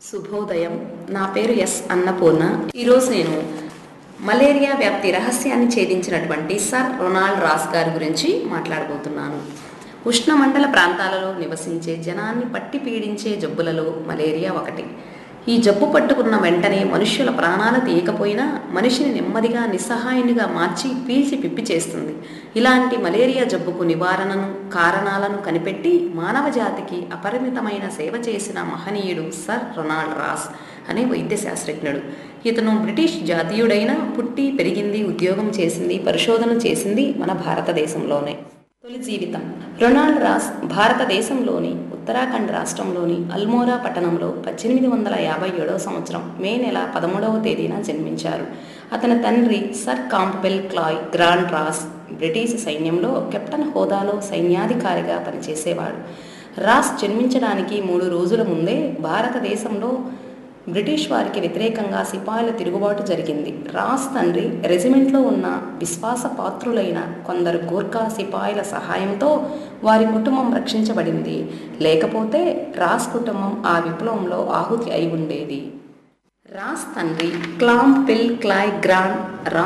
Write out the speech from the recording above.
శుభోదయం నా పేరు ఎస్ అన్నపూర్ణ ఈరోజు నేను మలేరియా వ్యాప్తి రహస్యాన్ని ఛేదించినటువంటి సర్ రొనాల్డ్ రాస్ గారి గురించి మాట్లాడబోతున్నాను ఉష్ణమండల ప్రాంతాలలో నివసించే జనాన్ని పట్టి పీడించే జబ్బులలో మలేరియా ఒకటి ఈ జబ్బు పట్టుకున్న వెంటనే మనుష్యుల ప్రాణాలు తీయకపోయినా మనిషిని నెమ్మదిగా నిస్సహాయునిగా మార్చి పీల్చి పిప్పి చేస్తుంది ఇలాంటి మలేరియా జబ్బుకు నివారణను కారణాలను కనిపెట్టి మానవ జాతికి అపరిమితమైన సేవ చేసిన మహనీయుడు సర్ రొనాల్డ్ రాస్ అనే వైద్య శాస్త్రజ్ఞుడు ఇతను బ్రిటిష్ జాతీయుడైన పుట్టి పెరిగింది ఉద్యోగం చేసింది పరిశోధన చేసింది మన భారతదేశంలోనే తొలి జీవితం రొనాల్డ్ రాస్ భారతదేశంలోని ఉత్తరాఖండ్ రాష్ట్రంలోని అల్మోరా పట్టణంలో పద్దెనిమిది వందల యాభై ఏడవ సంవత్సరం మే నెల పదమూడవ తేదీన జన్మించారు అతని తండ్రి sir Campbell Claye Grant Ross British సైన్యంలో కెప్టెన్ హోదాలో సైన్యాధికారిగా పనిచేసేవాడు రాస్ జన్మించడానికి మూడు రోజుల ముందే భారతదేశంలో బ్రిటిష్ వారికి వ్యతిరేకంగా సిపాయిల తిరుగుబాటు జరిగింది రాస్ తండ్రి రెజిమెంట్లో ఉన్న విశ్వాసపాత్రులైన కొందరు గూర్ఖా సిపాయిల సహాయంతో వారి కుటుంబం రక్షించబడింది లేకపోతే రాస్ కుటుంబం ఆ విప్లవంలో ఆహుతి అయి ఉండేది రాస్ తండ్రి క్లాంపిల్ క్లాయ్ గ్రాండ్